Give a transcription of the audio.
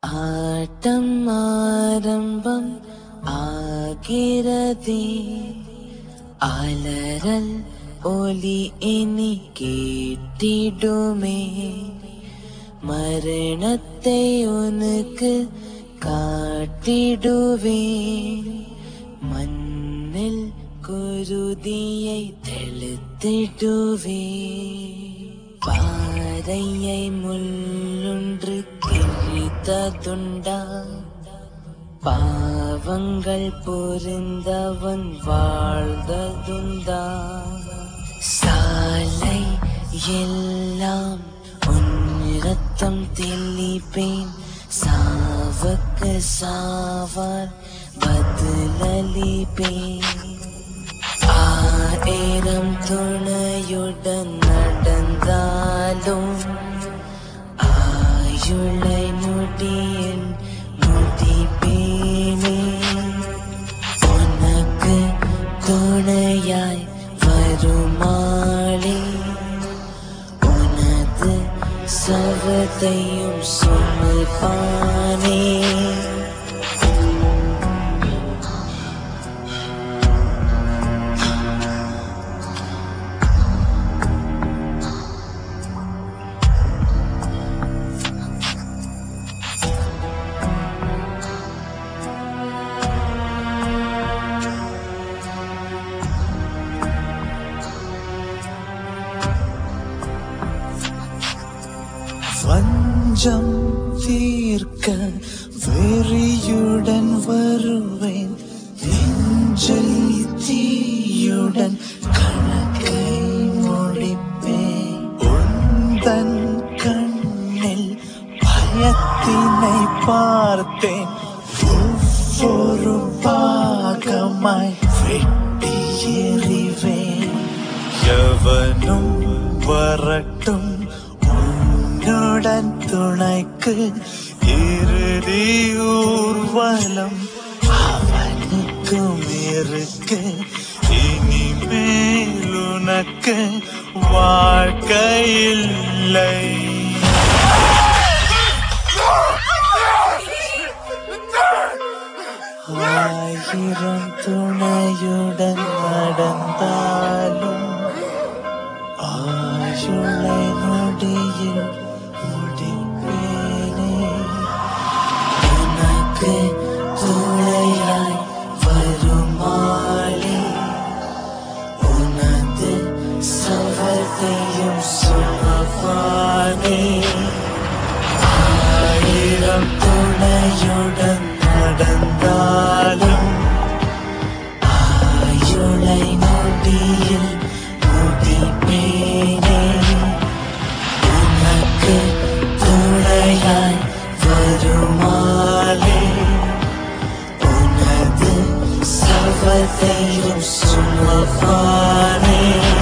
ஆட்டம் ஆரம்பம் ஆகிறதே அலறல் ஒலி இனி கேட்டிடுமே மரணத்தை உனக்கு காட்டிடுவேன் மண்ணில் குருதியை தெளித்திடுவேன் பாறையை முள்ளொன்று கிழித்ததுண்டா பாவங்கள் புரிந்தவன் வாழ்ந்ததுண்டா சாலை எல்லாம் உன் ரத்தம் தெளிப்பேன் சாவுக்கு சாவார் பதிலளிப்பேன் ஆயிரம் துணையுடன் நடந்தாலும் ஆயுளை முடியில் முடிப்பேனே உனக்கு துணையாய் வருமாளே உனது சவத்தையும் சுமப்பானே வஞ்சம் தீர்க்க வெறியுடன் வருவேன் நெஞ்சில் தீயுடன் கணக்கை முடிப்பேன் உந்தன் கண்ணில் பயத்தினை பார்த்தேன் ஒவ்வொரு பாகமாய் வெட்டி எறிவேன் எவனும் வரட்டும் உன்னுடன் துணைக்கு இறுதி ஊர்வலம் அவனுக்கும் இருக்கு இனிமேல் உனக்கு வாழ்க்கை இல்லை ஆயிரம் துணையுடன் நடந்தாலும் ஆயுளை நொடியில் முடிப்பேனே உனக்கு துணையாய் வருமாளே உனது சவத்தையும் சுமப்பானே ஆயிரம் துணையுடன் நடந்தாலும் ஆயுளை நொடியில் முடிப்பேனே உனக்கு துணையாய் வருமாளே உனது சவத்தையும் சுமப்பானே